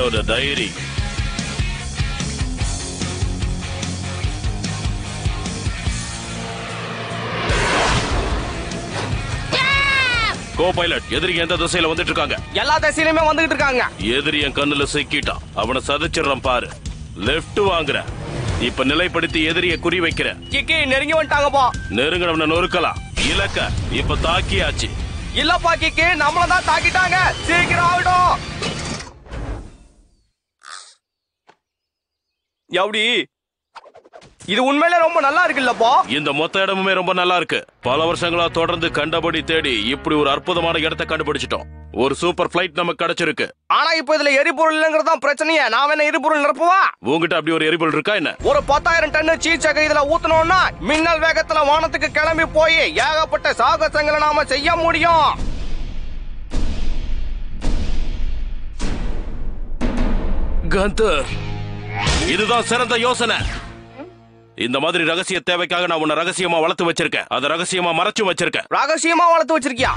பிராடோட diary co pilot எதிரிங்க எந்த திசையில வந்துட்டு இருக்காங்க எல்லா திசையிலுமே வந்துகிட்டு இருக்காங்க எதிரி என் கண்ணுல சிக்கிட்டான் அவனை சதைச்சிடுறான் பாரு லெஃப்ட் வாங்குற இப்ப நிலைப்படுத்தி எதிரிய குறி வைக்கிற கிக்கி நெருங்கி வந்துட்டாங்கப்பா நெருங்கினவனை நொறுக்கலாம் இலக்க இப்ப தாக்கியாச்சு இல்லப்பா கிக்கி நம்மள தான் தாக்கிட்டாங்க சீக்கிரம் ஆகட்டும் எப்படி இது உண்மையிலே ரொம்ப நல்லா இருக்குல்லப்பா இந்த மொத்த இடமுமே ரொம்ப நல்லா இருக்கு பல வருஷங்களா தொடர்ந்து கண்டபடி தேடி இப்படி ஒரு அற்புதமான இடத்தை கண்டுபிடிச்சிட்டோம் ஒரு சூப்பர் ஃபிளைட் நமக்கு கிடைச்சிருக்கு ஆனா இப்போ இதுல எரிபொருள் இல்லைங்கிறது தான் பிரச்சனையே நான் வேணா எரிபொருள் நிரப்புவா உங்ககிட்ட அப்படி ஒரு எரிபொருள் இருக்கா என்ன ஒரு பத்தாயிரம் டன் சீச்சகை இதுல ஊத்தணும்னா மின்னல் வேகத்துல வானத்துக்கு கிளம்பி போய் ஏகப்பட்ட சாகசங்களை நாம செய்ய முடியும் கந்தர் இதுதான் சிறந்த யோசனை இந்த மாதிரி ரகசிய தேவைக்காக நான் உன்னை ரகசியமா வளர்த்து வச்சிருக்கேன் அதை ரகசியமா மறைச்சு வச்சிருக்கேன் ரகசியமா வளர்த்து வச்சிருக்கியா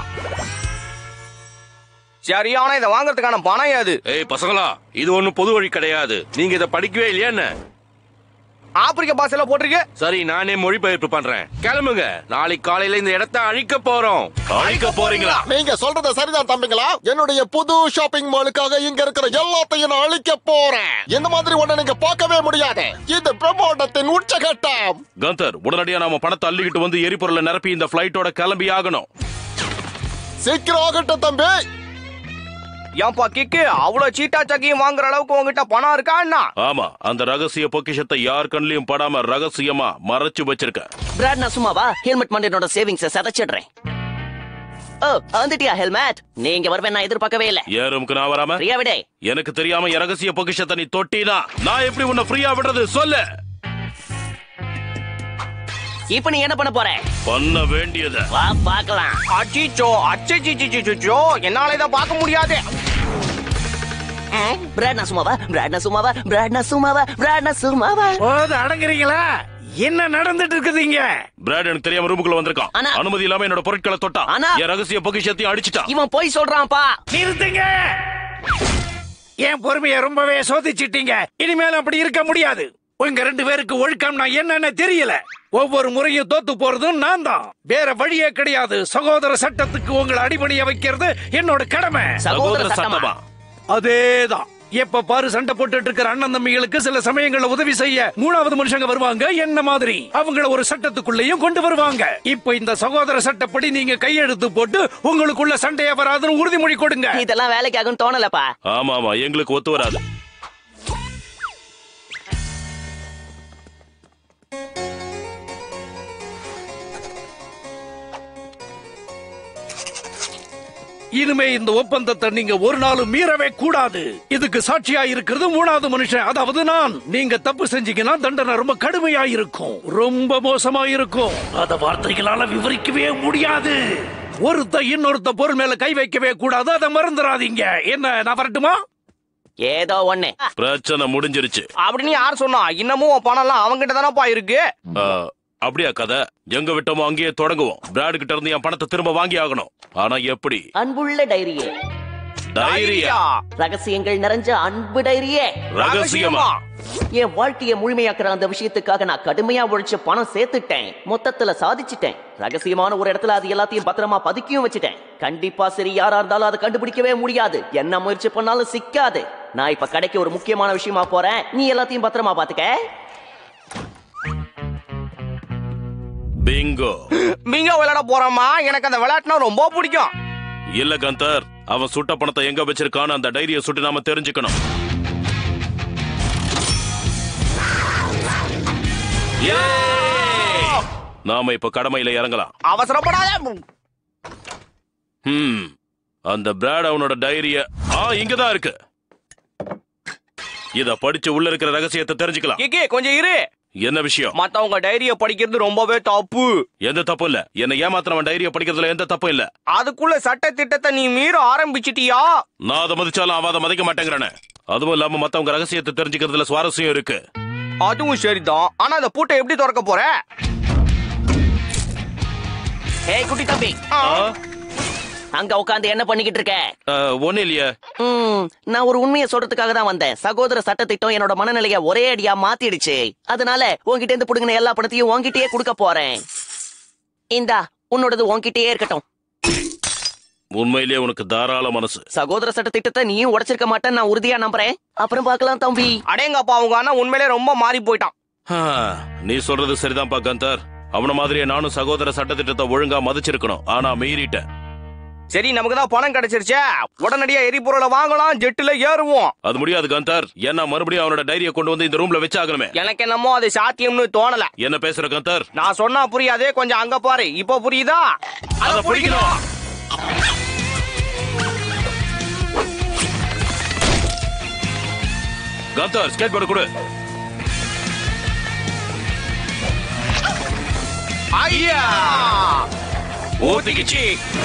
சரியான இதை வாங்குறதுக்கான பணம் ஏது ஏய் பசங்களா இது ஒண்ணும் பொது வழி கிடையாது நீங்க இதை படிக்கவே இல்லையா என்ன ஆப்பிரிக்க பாசையில போட்டிருக்கு சரி நானே மொழிபெயர்ப்பு பண்றேன் கிளம்புங்க நாளைக்கு காலையில இந்த இடத்த அழிக்க போறோம் அழிக்க போறீங்களா நீங்க சொல்றது சரிதான் தம்பிங்களா என்னுடைய புது ஷாப்பிங் மாலுக்காக இங்க இருக்கிற எல்லாத்தையும் நான் அழிக்க போறேன் இந்த மாதிரி ஒண்ணு நீங்க பார்க்கவே முடியாது இது பிரம்மாண்டத்தின் உச்சகட்டம் கந்தர் உடனடியா நாம பணத்தை அள்ளிக்கிட்டு வந்து எரிபொருளை நிரப்பி இந்த பிளைட்டோட கிளம்பி ஆகணும் சீக்கிரம் ஆகட்டும் தம்பி ஏன்பா கிக்கு அவ்வளவு சீட்டா சக்கியும் வாங்குற அளவுக்கு உங்ககிட்ட பணம் இருக்கா என்ன ஆமா அந்த ரகசிய பொக்கிஷத்தை யார் கண்ணிலையும் படாம ரகசியமா மறைச்சு வச்சிருக்க பிராட் நான் சும்மாவா ஹெல்மெட் மண்டனோட சேவிங்ஸ சதைச்சிடுறேன் ஓ வந்துட்டியா ஹெல்மெட் நீங்க வருவேன் நான் எதிர்பார்க்கவே இல்ல ஏன் ரூமுக்கு நான் வராம ஃப்ரீயா விடே எனக்கு தெரியாம என் ரகசிய பொக்கிஷத்தை நீ தொட்டினா நான் எப்படி உன்னை ஃப்ரீயா விடுறது சொல்லு இப்ப நீ என்ன பண்ண போற பண்ண வேண்டியத வா பார்க்கலாம் அச்சிச்சோ அச்சிச்சிச்சிச்சிச்சோ என்னால இதை பார்க்க முடியாது பிராட் நான் சும்மாவா பிராட் நான் சும்மாவா பிராட் நான் சும்மாவா பிராட் நான் சும்மாவா போது அடங்குறீங்களா என்ன நடந்துட்டு இருக்குதுங்க பிராட் எனக்கு தெரியாம ரூமுக்குள்ள வந்திருக்கான் ஆனா- அனுமதி இல்லாம என்னோட பொருட்களை தொட்டான் ஆனா- என் ரகசிய பொக்கிஷத்தையும் அடிச்சிட்டான் இவன் போய் சொல்றான்ப்பா நிறுத்துங்க என் பொறுமையை ரொம்பவே சோதிச்சிட்டீங்க இனிமேல் அப்படி இருக்க முடியாது உங்க ரெண்டு பேருக்கு ஒழுக்கம்னா என்னன்னு தெரியல ஒவ்வொரு முறையும் தோத்து போறதும் நான் தான் வேற வழியே கிடையாது சகோதர சட்டத்துக்கு உங்களை அடிபணிய வைக்கிறது என்னோட கடமை சகோதர சட்டமா அதேதான் எப்ப பாரு சண்டை போட்டுட்டு இருக்கிற அண்ணன் தம்பிகளுக்கு சில சமயங்கள்ல உதவி செய்ய மூணாவது மனுஷங்க வருவாங்க என்ன மாதிரி அவங்கள ஒரு சட்டத்துக்குள்ளேயும் கொண்டு வருவாங்க இப்ப இந்த சகோதர சட்டப்படி நீங்க கையெழுத்து போட்டு உங்களுக்குள்ள சண்டையா வராதுன்னு உறுதிமொழி கொடுங்க இதெல்லாம் வேலைக்கு ஆகும் தோணலப்பா ஆமா ஆமா எங்களுக்கு ஒத்து வராது இனிமே இந்த ஒப்பந்தத்தை நீங்க ஒரு நாளும் மீறவே கூடாது இதுக்கு சாட்சியா இருக்கிறது மூணாவது மனுஷன் அதாவது நான் நீங்க தப்பு செஞ்சீங்கன்னா தண்டனை ரொம்ப கடுமையா இருக்கும் ரொம்ப மோசமா இருக்கும் அத வார்த்தைகளால விவரிக்கவே முடியாது ஒருத்த இன்னொருத்த பொருள் மேல கை வைக்கவே கூடாது அதை மறந்துடாதீங்க என்ன நான் வரட்டுமா ஏதோ ஒண்ணு பிரச்சனை முடிஞ்சிருச்சு அப்படின்னு யார் சொன்னா இன்னமும் உன் பணம் எல்லாம் அவங்கிட்ட தானப்பா இருக்கு ஆ, அப்படியா கதை எங்க விட்டோமோ அங்கேயே தொடங்குவோம் பிராட் கிட்ட இருந்து என் பணத்தை திரும்ப வாங்கி ஆகணும் ஆனா எப்படி அன்புள்ள டைரியே தைரியா ரகசியங்கள் நிறைஞ்ச அன்பு டைரியே ரகசியமா என் வாழ்க்கையை முழுமையாக்குற அந்த விஷயத்துக்காக நான் கடுமையா உழைச்சு பணம் சேர்த்துட்டேன் மொத்தத்துல சாதிச்சிட்டேன் ரகசியமான ஒரு இடத்துல அது எல்லாத்தையும் பத்திரமா பதுக்கியும் வச்சுட்டேன் கண்டிப்பா சரி யாரா இருந்தாலும் அதை கண்டுபிடிக்கவே முடியாது என்ன முயற்சி பண்ணாலும் சிக்காது நான் இப்ப கடைக்கு ஒரு முக்கியமான விஷயமா போறேன் நீ எல்லாத்தையும் பத்திரமா பாத்துக்க பிங்கோ மிங்க விளையாட போறோமா எனக்கு அந்த விளையாட்டுனா ரொம்ப பிடிக்கும் இல்ல கந்தர் அவன் சுட்ட பணத்தை எங்க வச்சிருக்கான்னு அந்த டைரியை சுட்டு நாம தெரிஞ்சுக்கணும் Yay! நாம இப்ப கடமையில இறங்கலாம் அவசரப்படாத ஹம் அந்த பிராட் அவனோட டைரிய ஆ இங்கதான் இருக்கு இத படிச்சு உள்ள இருக்கிற ரகசியத்தை தெரிஞ்சுக்கலாம் கிக்கி கொஞ்சம் இரு என்ன விஷயம் மத்தவங்க டைரிய படிக்கிறது ரொம்பவே தப்பு எந்த தப்பும் இல்ல என்ன ஏமாத்தினவன் டைரிய படிக்கிறதுல எந்த தப்பும் இல்ல அதுக்குள்ள சட்ட திட்டத்தை நீ மீற ஆரம்பிச்சிட்டியா நான் அதை மதிச்சாலும் அவன் அதை மதிக்க மாட்டேங்கிறானே அதுவும் இல்லாம மத்தவங்க ரகசியத்தை தெரிஞ்சுக்கிறதுல சுவாரஸ்யம் இருக்கு அதுவும் சரிதான் ஆனா அந்த பூட்டை எப்படி திறக்க போற ஏய் குட்டி தம்பி ஆ, ஆ? அங்க உட்காந்து என்ன பண்ணிக்கிட்டு இருக்க ஒன்னும் இல்லையே ம், நான் ஒரு உண்மையை சொல்றதுக்காக தான் வந்தேன் சகோதர சட்டத்திட்டம் என்னோட மனநிலைய ஒரே அடியா மாத்திடுச்சு அதனால உன்கிட்ட இருந்து புடுங்கின எல்லா பணத்தையும் உன்கிட்டயே கொடுக்க போறேன் இந்தா உன்னோடது உன்கிட்டயே இருக்கட்டும் உண்மையிலேயே உனக்கு தாராள மனசு சகோதர சட்டத்திட்டத்தை நீயும் உடைச்சிருக்க மாட்டேன்னு நான் உறுதியா நம்புறேன் அப்புறம் பார்க்கலாம் தம்பி அடேங்கப்பா அவங்க அண்ணா உண்மையிலே ரொம்ப மாறி போயிட்டான் ஆ, நீ சொல்றது சரிதான்ப்பா கந்தர் அவன மாதிரியே நானும் சகோதர சட்டத்திட்டத்தை ஒழுங்கா மதிச்சிருக்கணும் ஆனா மீறிட்டேன் சரி நமக்கு தான் பணம் கிடைச்சிருச்சே உடனடியா எரிபொருளை வாங்கலாம் ஜெட்டுல ஏறுவோம் அது முடியாது கந்தர் ஏன்னா மறுபடியும் அவனோட டைரியை கொண்டு வந்து இந்த ரூம்ல வச்சாகணுமே எனக்கு என்னமோ அது சாத்தியம்னு தோணல என்ன பேசுற கந்தர் நான் சொன்னா புரியாதே கொஞ்சம் அங்க பாரு இப்போ புரியுதா அத பிடிக்கணும் கந்தர் ஸ்கேட் போர்டு கொடு ஐயா ஊத்திக்கிச்சு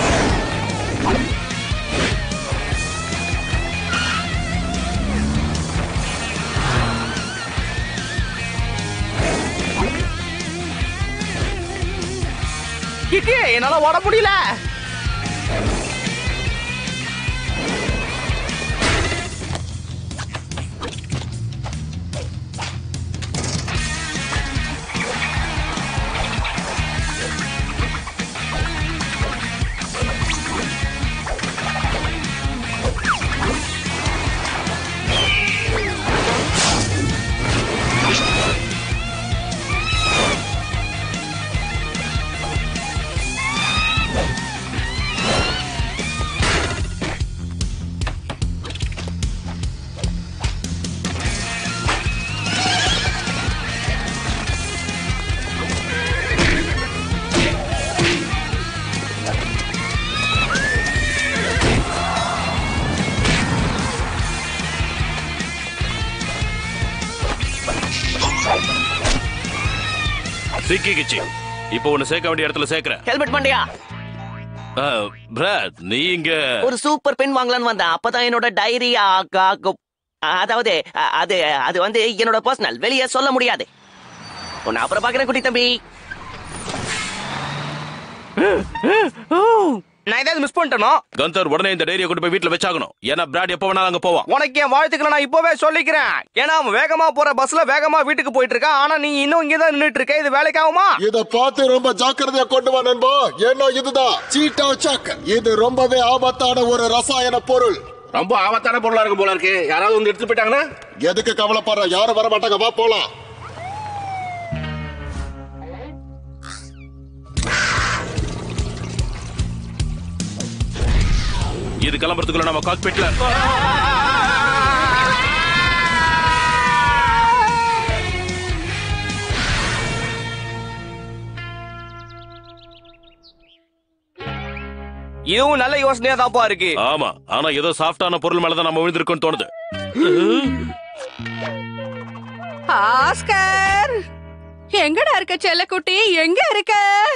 கிட்டி என்னால ஓட முடியல சிக்கிக்கிச்சு இப்போ உன்னை சேர்க்க வேண்டிய இடத்துல சேர்க்கிறேன் ஹெல்மெட் மண்டையா ஆ, பிராட் நீ இங்க ஒரு சூப்பர் பென் வாங்கலாம்னு வந்தேன் அப்பதான் என்னோட டைரி அதாவது அ- அது அது வந்து என்னோட பர்சனல் வெளியே சொல்ல முடியாது உன்னை அப்புறம் பாக்குறேன் குட்டி தம்பி நான் ஏதாவது மிஸ் பண்ணிட்டேனோ கந்தர் உடனே இந்த டைரியை கொண்டு போய் வீட்டுல வச்சாகணும் ஏன்னா பிராட் எப்ப வேணாலும் அங்க போவான் உனக்கு என் வாழ்த்துக்களை நான் இப்பவே சொல்லிக்கிறேன் ஏன்னா அவன் வேகமா போற பஸ்ல வேகமா வீட்டுக்கு போயிட்டு இருக்கான் ஆனா நீ இன்னும் இங்க தான் நின்னுட்டு இருக்க இது வேலைக்கு ஆகுமா இத பார்த்து ரொம்ப ஜாக்கிரதையா கொண்டு வா நண்பா ஏன்னா இதுதான் சீட்டா சாக் இது ரொம்பவே ஆபத்தான ஒரு ரசாயன பொருள் ரொம்ப ஆபத்தான பொருளா இருக்கும் போல இருக்கு யாராவது வந்து எடுத்து போயிட்டாங்கன்னா எதுக்கு கவலைப்படுற யாரும் வர மாட்டாங்க வா போலாம் இது கிளம்புறதுக்குள்ள நம்ம காக்பீட்ல இதுவும் நல்ல யோசனையா தான்ப்பா இருக்கு ஆமா ஆனா ஏதோ சாஃப்டான பொருள் மேலதான் நம்ம விழுந்திருக்கோம்னு தோணுது ஆஸ்கர் எங்கடா இருக்க செல்லக்குட்டி எங்க இருக்க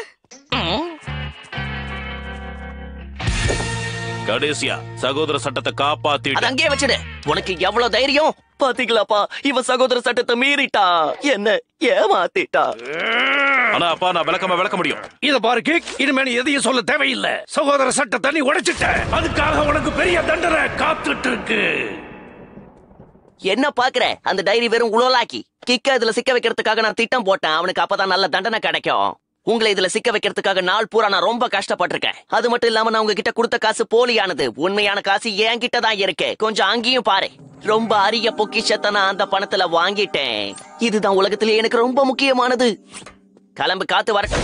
கடைசியா சகோதர சட்டத்தை அது காப்பாத்திட்டு அங்கேயே வச்சிடு உனக்கு எவ்வளவு தைரியம் பாத்தீங்களாப்பா இவன் சகோதர சட்டத்தை மீறிட்டா என்ன ஏமாத்திட்டா ஆனா அப்பா நான் விளக்கமா விளக்க முடியும் இத பாரு கேக் இனிமே நீ எதையும் சொல்ல தேவையில்லை சகோதர சட்டத்தை நீ உடைச்சிட்ட அதுக்காக உனக்கு பெரிய தண்டனை காத்துட்டு இருக்கு என்ன பாக்குற அந்த டைரி வெறும் உலோலாக்கி கிக்க இதுல சிக்க வைக்கிறதுக்காக நான் திட்டம் போட்டேன் அவனுக்கு அப்பதான் நல்ல தண்டனை கிடைக்கும் உங்களை இதுல சிக்க வைக்கிறதுக்காக நாள் பூரா நான் ரொம்ப கஷ்டப்பட்டிருக்கேன் அது மட்டும் இல்லாம நான் உங்ககிட்ட கொடுத்த காசு போலியானது உண்மையான காசு என் கிட்ட தான் இருக்கு கொஞ்சம் அங்கேயும் பாரு ரொம்ப அரிய பொக்கிஷத்தை நான் அந்த பணத்துல வாங்கிட்டேன் இதுதான் உலகத்திலே எனக்கு ரொம்ப முக்கியமானது கிளம்பு காத்து வரட்டும்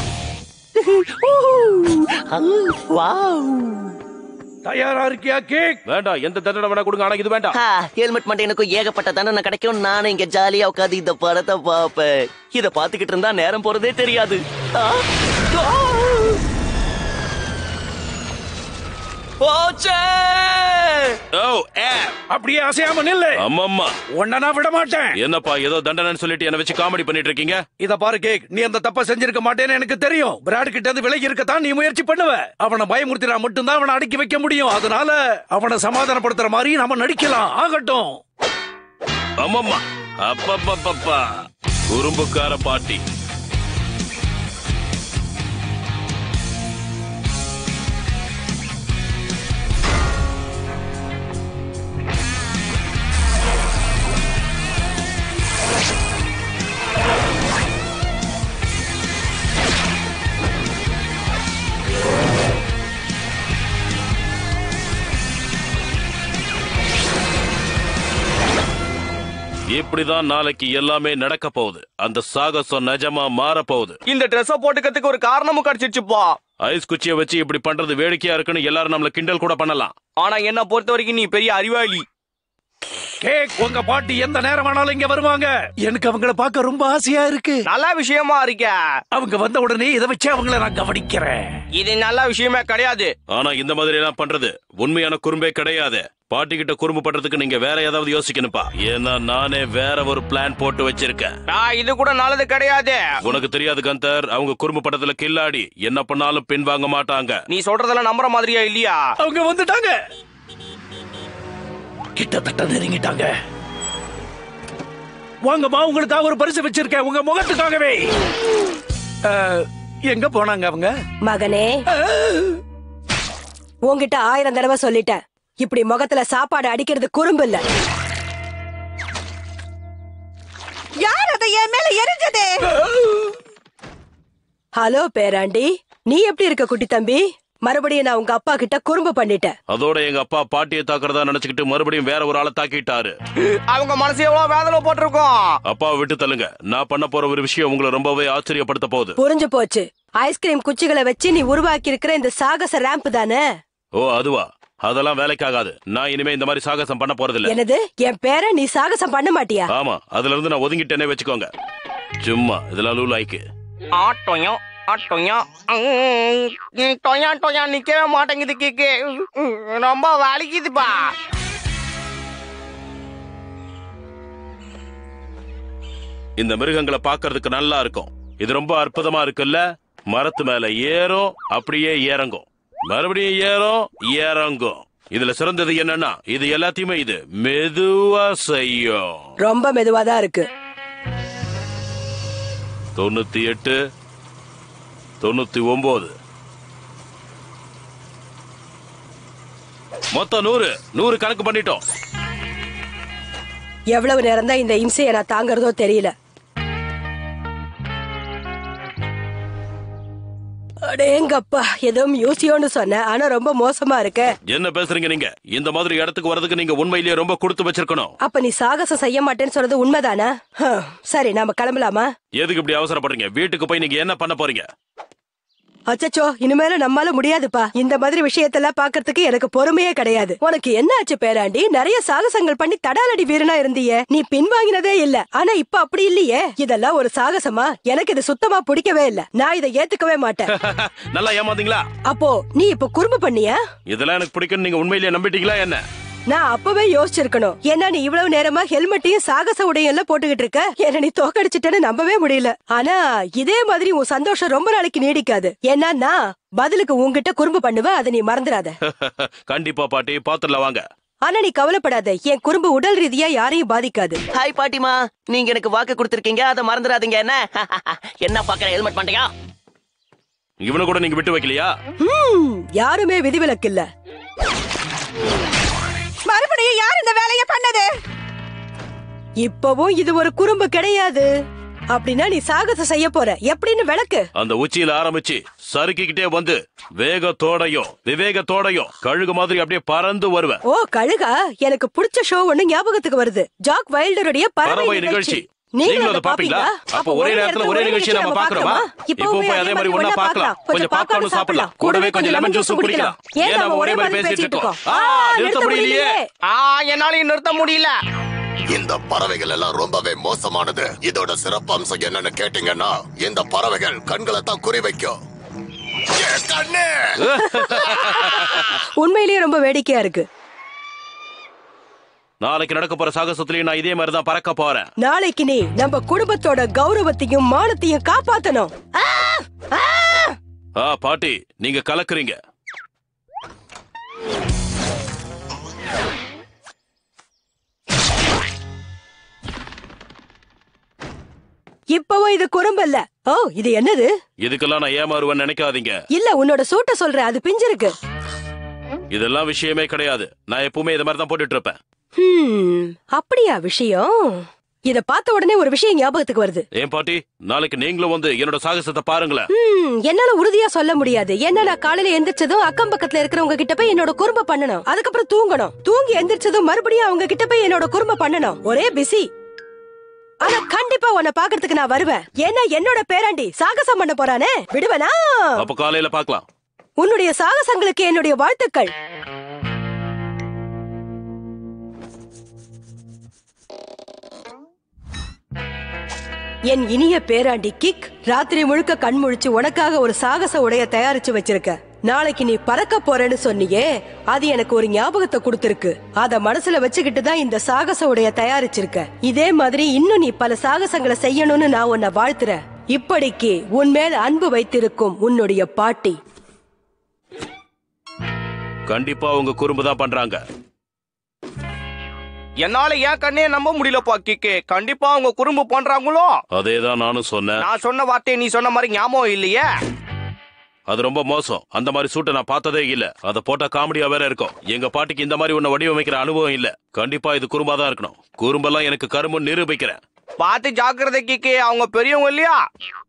வாவ் தயாரா இருக்கியா கேக் வேண்டாம் எந்த தண்டனை வேணா கொடுங்க ஆனா இது வேண்டாம் ஹெல்மெட் மண்டையனுக்கும் ஏகப்பட்ட தண்டனை கிடைக்கும் நானும் இங்க ஜாலியா உட்காந்து இந்த படத்தை பார்ப்பேன் இத பாத்துக்கிட்டு இருந்தா நேரம் போறதே தெரியாது ஆ! ஆ! போச்சே! ஓ ஏ அப்படியே அசையாம நில்லு அம்மம்மா உன்னை நான் விட மாட்டேன் என்னப்பா ஏதோ தண்டனைன்னு சொல்லிட்டு என்ன வச்சு காமெடி பண்ணிட்டு இருக்கீங்க இத பாரு கேக் நீ அந்த தப்ப செஞ்சிருக்க மாட்டேன்னு எனக்கு தெரியும் பிராட் கிட்ட இருந்து விலகி இருக்கத்தான் நீ முயற்சி பண்ணுவ அவனை பயமுறுத்தினா மட்டும்தான் அவனை அடக்கி வைக்க முடியும் அதனால அவனை சமாதானப்படுத்துற மாதிரி நாம நடிக்கலாம் ஆகட்டும் அம்மம்மா அப்பப்பப்பப்பா குறும்புக்கார பாட்டி இப்படிதான் நாளைக்கு எல்லாமே நடக்க போகுது அந்த சாகசம் நிஜமா மாற போகுது இந்த ட்ரெஸ்ஸ போட்டுக்கிறதுக்கு ஒரு காரணமும் கிடைச்சிருச்சுப்பா ஐஸ் குச்சியை வச்சு இப்படி பண்றது வேடிக்கையா இருக்குன்னு எல்லாரும் நம்மள கிண்டல் கூட பண்ணலாம் ஆனா என்ன பொறுத்த வரைக்கும் நீ பெரிய அறிவாளி கேக் உங்க பாட்டி எந்த நேரம் வேணாலும் இங்க வருவாங்க எனக்கு அவங்கள பார்க்க ரொம்ப ஆசையா இருக்கு நல்ல விஷயமா இருக்க அவங்க வந்த உடனே இதை வச்சு அவங்கள நான் கவனிக்கிறேன் இது நல்ல விஷயமே கிடையாது ஆனா இந்த மாதிரி எல்லாம் பண்றது உண்மையான குறும்பே கிடையாது பாட்டி கிட்ட குறும்பு பண்றதுக்கு நீங்க வேற ஏதாவது யோசிக்கணும்ப்பா ஏன்னா நானே வேற ஒரு பிளான் போட்டு வச்சிருக்கேன் நான் இது கூட நல்லது கிடையாது உனக்கு தெரியாது கந்தர் அவங்க குறும்பு படத்துல கில்லாடி என்ன பண்ணாலும் பின்வாங்க மாட்டாங்க நீ சொல்றதெல்லாம் நம்புற மாதிரியா இல்லையா அவங்க வந்துட்டாங்க கிட்டத்தட்ட நெருங்கிட்டாங்க வாங்கம்மா உங்களுக்காக ஒரு பரிசு வச்சிருக்கேன் உங்க முகத்துக்காகவே அஹ், எங்க போனாங்க அவங்க மகனே உன்கிட்ட ஆயிரம் தடவை சொல்லிட்டேன் இப்படி முகத்துல சாப்பாடு அடிக்கிறது குறும்பு இல்ல யார் அதை என் மேல எரிஞ்சது ஹலோ பேராண்டி நீ எப்படி இருக்க குட்டி தம்பி மறுபடியும் நான் உங்க அப்பா கிட்ட குறும்பு பண்ணிட்டேன் அதோட எங்க அப்பா பாட்டியை தாக்குறதா நினைச்சுக்கிட்டு மறுபடியும் வேற ஒரு ஆளை தாக்கிட்டாரு அவங்க மனசு எவ்வளவு வேதனை போட்டிருக்கோம் அப்பாவை விட்டு தள்ளுங்க நான் பண்ண போற ஒரு விஷயம் உங்களை ரொம்பவே ஆச்சரியப்படுத்த போகுது புரிஞ்சு போச்சு ஐஸ்கிரீம் குச்சிகளை வச்சு நீ உருவாக்கி இருக்கிற இந்த சாகச ரேம்ப் தானே ஓ அதுவா அதெல்லாம் வேலைக்காகாது நான் இனிமே இந்த மாதிரி சாகசம் பண்ண போறதில்ல என்னது என் பேர நீ சாகசம் பண்ண மாட்டியா ஆமா அதுல இருந்து நான் ஒதுங்கிட்டேனே வச்சுக்கோங்க சும்மா இதெல்லாம் லூ லைக்கு ஆட்டோயம் ஆட்டோயம் டொயா டொயா நிக்கவே மாட்டேங்குது கேக்கு ரொம்ப வலிக்குதுப்பா இந்த மிருகங்களை பார்க்கிறதுக்கு நல்லா இருக்கும் இது ரொம்ப அற்புதமா இருக்குல்ல மரத்து மேல ஏறும் அப்படியே இறங்கும் மறுபடியும் ஏறும் இறங்கும் இதுல சிறந்தது என்னன்னா இது எல்லாத்தையுமே இது மெதுவா செய்யும் ரொம்ப மெதுவாதான் இருக்கு தொண்ணூத்தி எட்டு தொண்ணூத்தி ஒன்பது மொத்தம் நூறு நூறு கணக்கு பண்ணிட்டோம் எவ்வளவு நேரம் தான் இந்த இம்சையை நான் தாங்கறதோ தெரியல அடேங்கப்பா ஏதோ மியூசியம்னு சொன்னேன் ஆனா ரொம்ப மோசமா இருக்க என்ன பேசுறீங்க நீங்க இந்த மாதிரி இடத்துக்கு வரதுக்கு நீங்க உண்மையிலேயே ரொம்ப கொடுத்து வச்சிருக்கணும் அப்ப நீ சாகசம் செய்ய மாட்டேன்னு சொல்றது உண்மைதானா ஹம், சரி நாம கிளம்பலாமா எதுக்கு இப்படி அவசரப்படுறீங்க வீட்டுக்கு போய் நீங்க என்ன பண்ண போறீங்க அச்சச்சோ இனிமேல நம்மால முடியாதுப்பா இந்த மாதிரி விஷயத்தெல்லாம் பாக்குறதுக்கு எனக்கு பொறுமையே கிடையாது உனக்கு என்ன ஆச்சு பேராண்டி நிறைய சாகசங்கள் பண்ணி தடாலடி வீரனா இருந்தியே நீ பின்வாங்கினதே இல்ல ஆனா இப்ப அப்படி இல்லையே இதெல்லாம் ஒரு சாகசமா எனக்கு இது சுத்தமா பிடிக்கவே இல்ல நான் இதை ஏத்துக்கவே மாட்டேன் நல்லா ஏமாந்தீங்களா அப்போ நீ இப்ப குறும்பு பண்ணியா இதெல்லாம் எனக்கு பிடிக்கும் நீங்க உண்மையிலேயே நம்பிட்டீங்களா என்ன நான் அப்பவே யோசிச்சிருக்கணும் ஏன்னா நீ இவ்வளவு நேரமா ஹெல்மெட்டையும் சாகச உடையும் எல்லாம் போட்டுக்கிட்டு இருக்க என்ன நீ தோக்கடிச்சிட்டேன்னு நம்பவே முடியல ஆனா இதே மாதிரி உன் சந்தோஷம் ரொம்ப நாளைக்கு நீடிக்காது ஏன்னா நான் பதிலுக்கு உன்கிட்ட குறும்பு பண்ணுவேன் அதை நீ மறந்துடாத கண்டிப்பா பாட்டி பாத்துடல வாங்க ஆனா நீ கவலைப்படாத என் குறும்பு உடல் ரீதியா யாரையும் பாதிக்காது ஹாய் பாட்டிமா நீங்க எனக்கு வாக்கு கொடுத்திருக்கீங்க அதை மறந்துடாதீங்க என்ன என்ன பாக்குற ஹெல்மெட் பண்ணிட்டியா இவனை கூட நீங்க விட்டு வைக்கலையா ஹம், யாருமே விதிவிலக்கு இல்ல மறுபடியும் யார் இந்த வேலையை பண்ணது இப்பவும் இது ஒரு குறும்பு கிடையாது அப்படின்னா நீ சாகசம் செய்ய போற எப்படின்னு விளக்கு அந்த உச்சியில ஆரம்பிச்சு சறுக்கிக்கிட்டே வந்து வேகத்தோடையும் விவேகத்தோடையும் கழுகு மாதிரி அப்படியே பறந்து வருவேன் ஓ கழுகா எனக்கு பிடிச்ச ஷோ ஒண்ணு ஞாபகத்துக்கு வருது ஜாக் வைல்டருடைய பறவை பறவை நிகழ்ச்சி நிகழ்ச்சி நீங்களும் அதை பாப்பீங்களா அப்ப ஒரே நேரத்துல ஒரே நிகழ்ச்சியை நம்ம பாக்குறோமா இப்போ போய் அதே மாதிரி ஒண்ணா பார்க்கலாம் கொஞ்சம் பாப்கார்னும் சாப்பிடலாம் கூடவே கொஞ்சம் லெமன் ஜூஸும் குடிக்கலாம் ஏன் நம்ம ஒரே மாதிரி பேசிட்டு இருக்கோம் ஆ நிறுத்த முடியலையே ஆ என்னாலையும் நிறுத்த முடியல இந்த பறவைகள் எல்லாம் ரொம்பவே மோசமானது இதோட சிறப்பம்சம் என்னன்னு கேட்டீங்கன்னா இந்த பறவைகள் கண்களை தான் குறி வைக்கும் என் கண்ணு உண்மையிலேயே ரொம்ப வேடிக்கையா இருக்கு நாளைக்கு நடக்க போற சாகசத்திலயும் நான் இதே மாதிரி தான் பறக்க போறேன் நாளைக்கு நீ நம்ம குடும்பத்தோட கௌரவத்தையும் மானத்தையும் காப்பாத்தணும் ஆ! ஆ! ஆ பாட்டி நீங்க கலக்குறீங்க இப்பவும் இது குறும்பல்ல ஓ இது என்னது இதுக்கெல்லாம் நான் ஏமாறுவேன்னு நினைக்காதீங்க இல்ல உன்னோட சூட்ட சொல்றேன் அது பிஞ்சிருக்கு இதெல்லாம் விஷயமே கிடையாது நான் எப்பவுமே இதை மாதிரி தான் போட்டுட்டு இருப்பேன் ஹம், அப்படியா விஷயம் இத பார்த்த உடனே ஒரு விஷயம் ஞாபகத்துக்கு வருது ஏன் பாட்டி நாளைக்கு நீங்களும் வந்து என்னோட சாகசத்தை பாருங்களேன் ஹம், என்னால உறுதியா சொல்ல முடியாது ஏன்னா நான் காலையில எந்திரிச்சதும் அக்கம் பக்கத்துல இருக்கிறவங்க கிட்ட போய் என்னோட குறும்ப பண்ணணும் அதுக்கப்புறம் தூங்கணும் தூங்கி எந்திரிச்சதும் மறுபடியும் அவங்க கிட்ட போய் என்னோட குறும்ப பண்ணணும் ஒரே பிஸி ஆனா கண்டிப்பா உன்னை பாக்குறதுக்கு நான் வருவேன் ஏன்னா என்னோட பேராண்டி சாகசம் பண்ண போறானே விடுவேனா அப்ப காலையில பார்க்கலாம் உன்னுடைய சாகசங்களுக்கு என்னுடைய வாழ்த்துக்கள் என் இனிய பேராண்டி கிக் ராத்திரி முழுக்க கண் முழிச்சு உனக்காக ஒரு சாகச உடைய தயாரிச்சு வச்சிருக்க நாளைக்கு நீ பறக்க போறேன்னு சொன்னியே அது எனக்கு ஒரு ஞாபகத்தை கொடுத்திருக்கு அத மனசுல வச்சுக்கிட்டு தான் இந்த சாகச உடைய தயாரிச்சிருக்க இதே மாதிரி இன்னும் நீ பல சாகசங்களை செய்யணும்னு நான் உன்னை வாழ்த்துறேன் இப்படிக்கு உன் மேல் அன்பு வைத்திருக்கும் உன்னுடைய பாட்டி கண்டிப்பா உங்க குறும்பு தான் பண்றாங்க என்னால ஏன் கண்ணே நம்ப முடியலப்பா கிக்கு கண்டிப்பா அவங்க குறும்பு பண்றாங்களோ அதேதான் நானும் சொன்னேன் நான் சொன்ன வார்த்தையை நீ சொன்ன மாதிரி ஞாபகம் இல்லையே அது ரொம்ப மோசம் அந்த மாதிரி சூட்டை நான் பார்த்ததே இல்ல அத போட்டா காமெடியா வேற இருக்கும் எங்க பாட்டிக்கு இந்த மாதிரி உன்னை வடிவமைக்கிற அனுபவம் இல்ல கண்டிப்பா இது குறும்பா தான் இருக்கணும் குறும்பெல்லாம் எனக்கு கரும்பு நிரூபிக்கிறேன் பார்த்து ஜாக்கிரதை கிக்கு அவங்க பெரியவங்க இல்லையா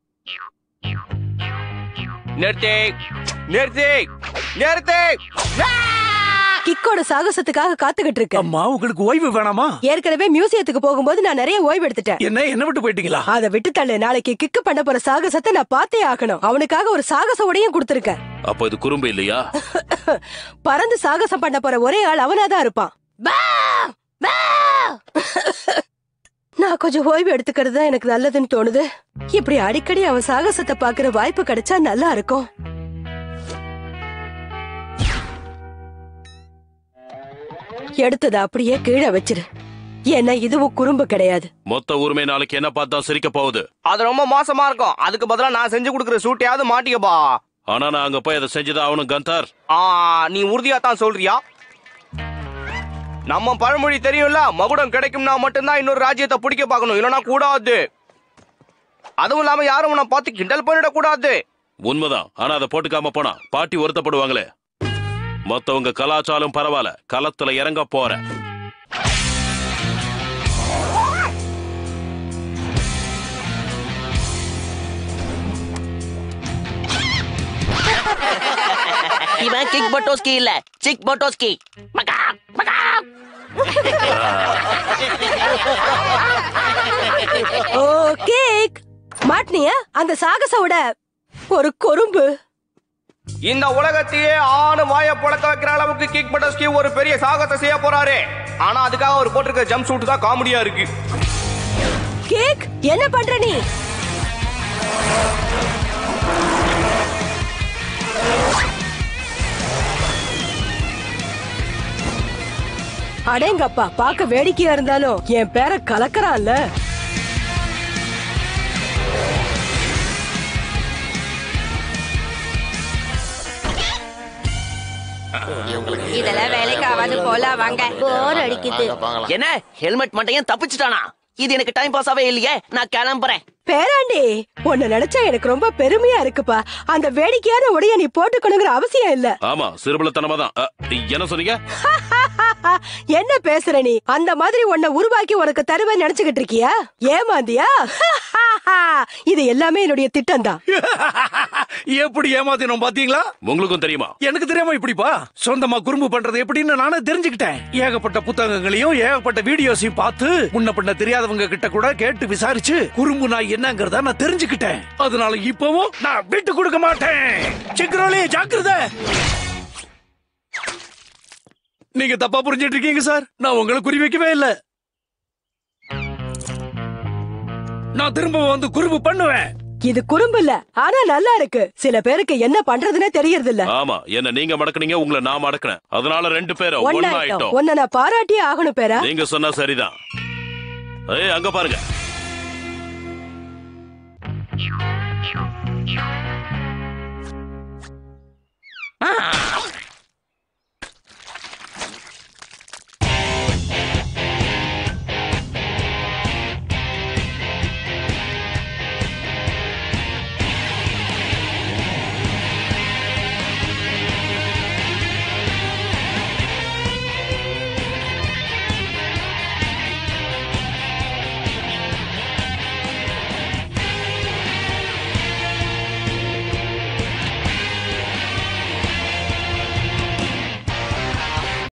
நிறுத்தி நிறுத்தி நிறுத்தி கிக்கோட சாகசத்துக்காக காத்துக்கிட்டு இருக்கேன் அம்மா உங்களுக்கு ஓய்வு வேணாமா ஏற்கனவே மியூசியத்துக்கு போகும்போது நான் நிறைய ஓய்வு எடுத்துட்டேன் என்ன என்ன விட்டு போயிட்டீங்களா அதை விட்டு தள்ளு நாளைக்கு கிக்கு பண்ண போற சாகசத்தை நான் பார்த்தே ஆகணும் அவனுக்காக ஒரு சாகச உடையும் கொடுத்திருக்கேன் அப்ப இது குறும்பு இல்லையா பறந்து சாகசம் பண்ண போற ஒரே ஆள் அவனாதான் இருப்பான் பா! பா! நான் கொஞ்சம் ஓய்வு எடுத்துக்கிறது தான் எனக்கு நல்லதுன்னு தோணுது இப்படி அடிக்கடி அவன் சாகசத்தை பாக்குற வாய்ப்பு கிடைச்சா நல்லா இருக்கும் எடுத்ததை அப்படியே கீழே வச்சிரு ஏன்னா இதுவும் குறும்பு கிடையாது மொத்த உரிமை நாளைக்கு என்ன பார்த்தா சிரிக்க போகுது அது ரொம்ப மோசமா இருக்கும் அதுக்கு பதிலா நான் செஞ்சு கொடுக்குற சூட்டையாவது மாட்டிக்கப்பா ஆனா நான் அங்க போய் அதை செஞ்சுதான் அவனும் கந்தார் ஆ நீ உறுதியா தான் சொல்றியா நம்ம பழமொழி தெரியும்ல மகுடம் கிடைக்கும்னா மட்டும்தான் இன்னொரு ராஜ்யத்தை பிடிக்க பார்க்கணும் இல்லைன்னா கூடாது அதுவும் இல்லாம யாரும் உன்னை பார்த்து கிண்டல் பண்ணிட கூடாது உண்மைதான் ஆனா அதை போட்டுக்காம போனா பாட்டி வருத்தப்படுவாங்களே மத்தவங்க கலாச்சாரம் பரவாயில்ல களத்துல இறங்க போறேன் இவன் கிக் பட்டோஸ்கி இல்ல சிக் பட்டோஸ்கி மகா மகா ஓ கேக் மாட்டினியா அந்த சாகசோட ஒரு கொறும்பு இந்த உலகத்தையே ஆணு வாய புழக்க வைக்கிற அளவுக்கு கிக் பட்டஸ்கி ஒரு பெரிய சாகசத்தை செய்ய போறாரு ஆனா அதுக்காக அவர் போட்டிருக்க ஜம்ப் சூட் தான் காமெடியா இருக்கு கேக் என்ன பண்ற நீ அடேங்கப்பா பார்க்க வேடிக்கையா இருந்தாலும் என் பேரை கலக்கறான்ல இதெல்லாம் வேலைக்கு ஆகாது போல வாங்க போர் அடிக்குது என்ன ஹெல்மெட் மண்டையன் தப்பிச்சிட்டானா இது எனக்கு டைம் பாஸாவே இல்லையே நான் கிளம்புறேன் பேராண்டி உன்னை நினைச்சா எனக்கு ரொம்ப பெருமையா இருக்குப்பா அந்த வேடிக்கையான உடைய நீ போட்டுக்கணுங்கிற அவசியம் இல்ல ஆமா சிறுபலத்தனமா தான் அ, என்ன சொன்னீங்க என்ன பேசுற நீ அந்த மாதிரி உன்னை உருவாக்கி உனக்கு தருவேன் நினைச்சுக்கிட்டு இருக்கியா ஏமாந்தியா இது எல்லாமே என்னுடைய திட்டம் தான் எப்படி ஏமாத்தினோம் பாத்தீங்களா உங்களுக்கும் தெரியுமா எனக்கு தெரியாம இப்படிப்பா சொந்தமா குறும்பு பண்றது எப்படின்னு நானே தெரிஞ்சுக்கிட்டேன் ஏகப்பட்ட புத்தகங்களையும் ஏகப்பட்ட வீடியோஸையும் பார்த்து முன்ன பின்ன தெரியாதவங்க கிட்ட கூட கேட்டு விசாரிச்சு குறும்பு நான் என்னங்கறத நான் தெரிஞ்சுக்கிட்டேன் அதனால இப்பவும் நான் விட்டு கொடுக்க மாட்டேன் சிக்கரோலி ஜாக்கிரதை நீங்க தப்பா புரிஞ்சிட்டு இருக்கீங்க சார் நான் உங்களை குறி வைக்கவே இல்ல நான் திரும்ப வந்து குறும்பு பண்ணுவேன் இது குறும்பு இல்ல ஆனா நல்லா இருக்கு சில பேருக்கு என்ன பண்றதுன்னே தெரியறது இல்ல ஆமா என்ன நீங்க மடக்குனீங்க உங்களை நான் மடக்குனேன் அதனால ரெண்டு பேரும் ஒன்னாயிட்டோம் ஒன்னாயிட்டோம் உன்னை நான் பாராட்டியே ஆகணும் பேரா நீங்க சொன்னா சரிதான் ஏய் அங்க பாருங்க